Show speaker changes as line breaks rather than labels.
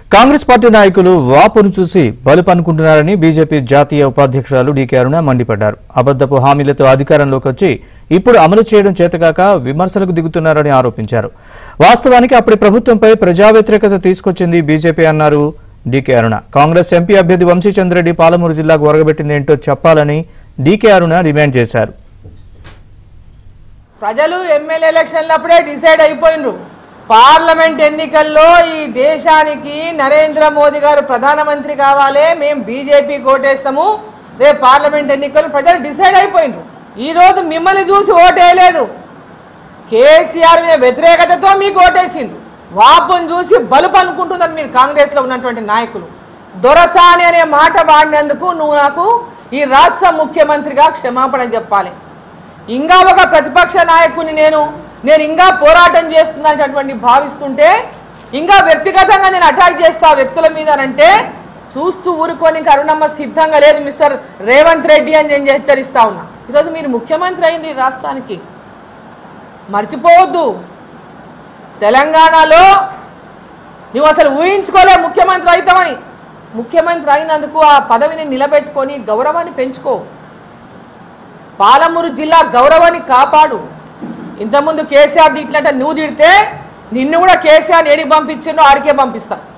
Congress party నాయకులు వాపును చూసి బలుపనుకుంటున్నారని BJP జాతీయ ఉపాధ్యక్షురాలు డీకే అరుణ మండిపడ్డారు అబద్దపు హామీలతో అధికారంలోకి వచ్చి ఇప్పుడు అమలు చేయడం చేతకాక విమర్శలకు దిగుతున్నారని ఆరోపించారు వాస్తవానికి అప్పటి ప్రభుత్వంపై ప్రజా వ్యతిరేకత తీసుకొచ్చింది బీజేపీ అన్నారు డీకే అరుణ కాంగ్రెస్ ఎంపీ అభ్యర్థి వంశీచంద్రెడ్డి పాలమూరు జిల్లాకు ఒరగబెట్టింది ఏంటో చెప్పాలని డీకే అరుణ డిమాండ్ చేశారు
ప్రజలు ఎమ్మెల్యే ఎలక్షన్లప్పుడే డిసైడ్ అయిపోయినరు పార్లమెంట్ ఎన్నికల్లో ఈ దేశానికి నరేంద్ర మోదీ గారు ప్రధానమంత్రి కావాలి మేము బీజేపీ ఓటేస్తాము రేపు పార్లమెంట్ ఎన్నికలు ప్రజలు డిసైడ్ అయిపోయినరు ఈరోజు మిమ్మల్ని చూసి ఓటేయలేదు కేసీఆర్ మీద వ్యతిరేకతతో మీకు ఓటేసిండు వాపును చూసి బలుపు అనుకుంటున్నారు మీరు కాంగ్రెస్లో ఉన్నటువంటి నాయకులు దొరసాని అనే మాట వాడినందుకు నువ్వు నాకు ఈ రాష్ట్ర ముఖ్యమంత్రిగా క్షమాపణ చెప్పాలి ఇంకా ఒక ప్రతిపక్ష నాయకుని నేను నేను ఇంకా పోరాటం చేస్తున్నటువంటి భావిస్తుంటే ఇంకా వ్యక్తిగతంగా నేను అటాక్ చేస్తా ఆ వ్యక్తుల మీద అంటే చూస్తూ ఊరుకొని కరుణమ్మ సిద్ధంగా లేదు మిస్టర్ రేవంత్ రెడ్డి అని నేను హెచ్చరిస్తా ఉన్నా ఈరోజు మీరు ముఖ్యమంత్రి అయింది ఈ రాష్ట్రానికి మర్చిపోవద్దు తెలంగాణలో నువ్వు అసలు ఊహించుకోలే ముఖ్యమంత్రి అవుతామని ముఖ్యమంత్రి అయినందుకు ఆ పదవిని నిలబెట్టుకొని గౌరవాన్ని పెంచుకో పాలమూరు జిల్లా గౌరవాన్ని కాపాడు ఇంతకుముందు కేసీఆర్ తిట్టినట్ట నువ్వు తిడితే నిన్ను కూడా కేసీఆర్ ఏడికి పంపించిండో ఆడికే పంపిస్తా